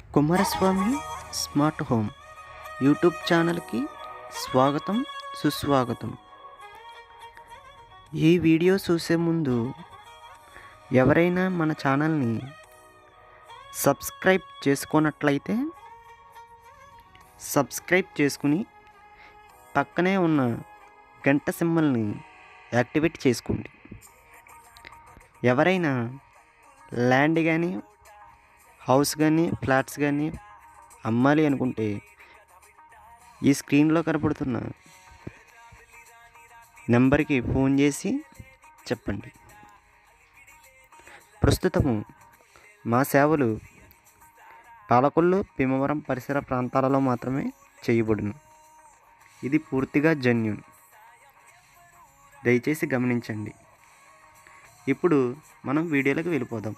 Kumaraswamy smart home YouTube ఛానల్కి స్వాగతం సుస్వాగతం ఈ వీడియో చూసే ముందు ఎవరైనా మన ఛానల్ని సబ్స్క్రైబ్ చేసుకున్నట్లయితే సబ్స్క్రైబ్ చేసుకుని పక్కనే ఉన్న గంట సింబల్ని యాక్టివేట్ చేసుకోండి ఎవరైనా ల్యాండ్ కానీ హౌస్ కానీ ఫ్లాట్స్ కానీ అమ్మాలి అనుకుంటే ఈ స్క్రీన్లో కనపడుతున్న నెంబర్కి ఫోన్ చేసి చెప్పండి ప్రస్తుతము మా సేవలు పాలకొల్లు భీమవరం పరిసర ప్రాంతాలలో మాత్రమే చేయబడును ఇది పూర్తిగా జన్యున్ దయచేసి గమనించండి ఇప్పుడు మనం వీడియోలోకి వెళ్ళిపోదాం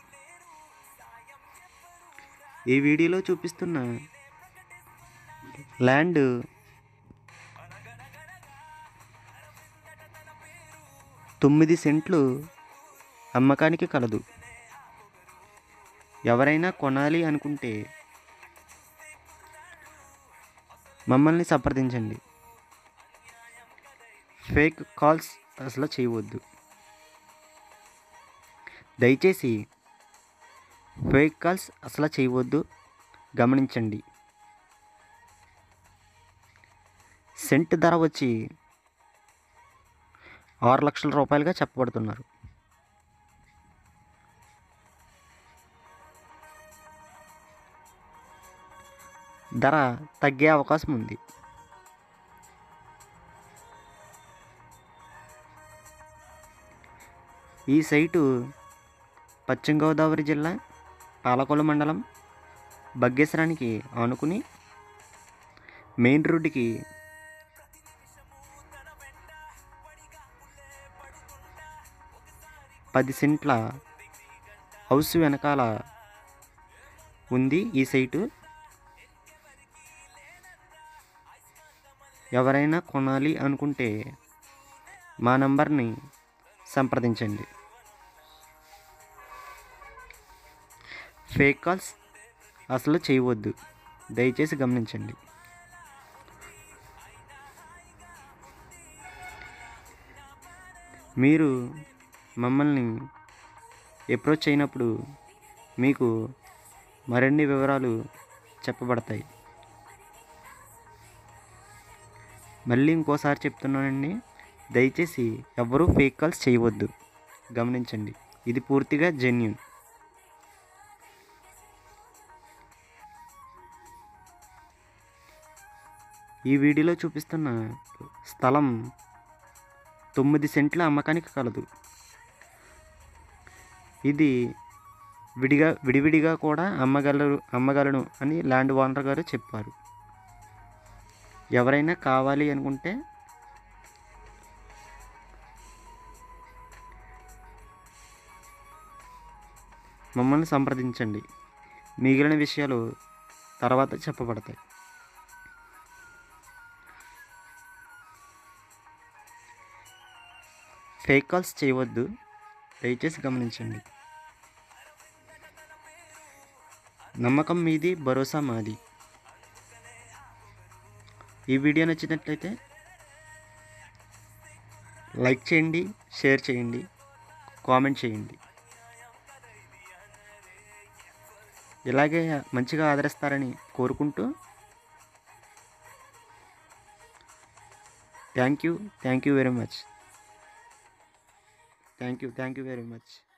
ఈ వీడియోలో చూపిస్తున్న ల్యాండ్ తొమ్మిది సెంట్లు అమ్మకానికి కలదు ఎవరైనా కొనాలి అనుకుంటే మమ్మల్ని సంప్రదించండి ఫేక్ కాల్స్ అసలు చేయవద్దు దయచేసి ఫేక్ కాల్స్ అసలు చేయవద్దు గమనించండి సెంట్ ధర వచ్చి ఆరు లక్షల రూపాయలుగా చెప్పబడుతున్నారు ధర తగ్గే అవకాశం ఉంది ఈ సైటు పశ్చిమ గోదావరి జిల్లా పాలకొల్లు మండలం బగ్గేశ్వరానికి ఆనుకుని మెయిన్ రోడ్డుకి పది సెంట్ల హౌస్ వెనకాల ఉంది ఈ సైటు ఎవరైనా కొనాలి అనుకుంటే మా నంబర్ని సంప్రదించండి ఫేక్ కాల్స్ అసలు చేయవద్దు దయచేసి గమనించండి మీరు మమ్మల్ని అప్రోచ్ అయినప్పుడు మీకు మరిన్ని వివరాలు చెప్పబడతాయి మళ్ళీ ఇంకోసారి చెప్తున్నానండి దయచేసి ఎవరూ ఫేక్ కాల్స్ చేయవద్దు గమనించండి ఇది పూర్తిగా జెన్యున్ ఈ వీడియోలో చూపిస్తున్న స్థలం తొమ్మిది సెంట్ల అమ్మకానికి కలదు ఇది విడిగా విడివిడిగా కూడా అమ్మగలరు అమ్మగలను అని ల్యాండ్ ఓనర్ గారు చెప్పారు ఎవరైనా కావాలి అనుకుంటే మమ్మల్ని సంప్రదించండి మిగిలిన విషయాలు తర్వాత చెప్పబడతాయి ఫేక్ కాల్స్ చేయవద్దు దయచేసి గమనించండి నమ్మకం మీది భరోసా మాది ఈ వీడియో నచ్చినట్లయితే లైక్ చేయండి షేర్ చేయండి కామెంట్ చేయండి ఇలాగే మంచిగా ఆదరిస్తారని కోరుకుంటూ thank you thank you very much thank you thank you very much